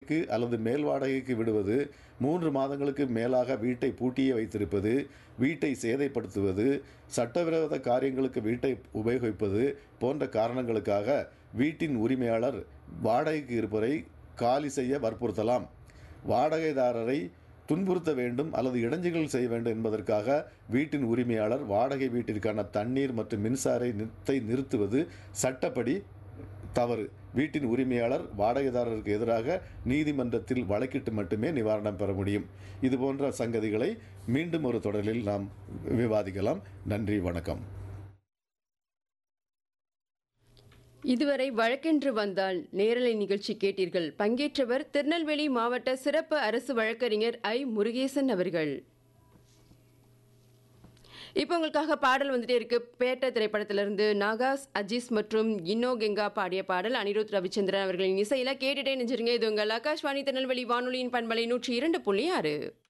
வாடகைக்கு அல்லது மேல் வாடகைக்கு விடுவது மூன்று மாதங்களுக்கு மேலாக வீட்டை பூட்டியே வைத்திருப்பது வீட்டை சேதைப்படுத்துவது சட்டவிரோத காரியங்களுக்கு வீட்டை உபயோகிப்பது போன்ற காரணங்களுக்காக வீட்டின் உரிமையாளர் வாடகைக்கு இருப்பவரை காலி செய்ய வற்புறுத்தலாம் வாடகைதாரரை துன்புறுத்த வேண்டும் அல்லது இடைஞ்சல்கள் செய்ய வேண்டும் என்பதற்காக வீட்டின் உரிமையாளர் வாடகை வீட்டிற்கான தண்ணீர் மற்றும் மின்சார நிறுத்தை நிறுத்துவது சட்டப்படி தவறு வீட்டின் உரிமையாளர் வாடகைதாரருக்கு எதிராக நீதிமன்றத்தில் வழக்கிட்டு மட்டுமே நிவாரணம் பெற முடியும் இது போன்ற சங்கதிகளை மீண்டும் ஒரு தொடரில் நாம் விவாதிக்கலாம் நன்றி வணக்கம் இதுவரை வழக்கென்று வந்தால் நேரலை நிகழ்ச்சி கேட்டீர்கள் பங்கேற்றவர் திருநெல்வேலி மாவட்ட சிறப்பு அரசு வழக்கறிஞர் ஐ முருகேசன் அவர்கள் இப்போ உங்களுக்காக பாடல் வந்துட்டே இருக்கு பேட்ட திரைப்படத்திலிருந்து நாகாஸ் அஜீஸ் மற்றும் இன்னோ கெங்கா பாடிய பாடல் அனிருத் ரவிச்சந்திரன் அவர்களின் இசையில கேட்டுட்டே நெஞ்சிருங்க இது உங்கள் ஆகாஷ்வாணி திருநெல்வேலி வானொலியின் பண்பலை நூற்றி இரண்டு புள்ளி ஆறு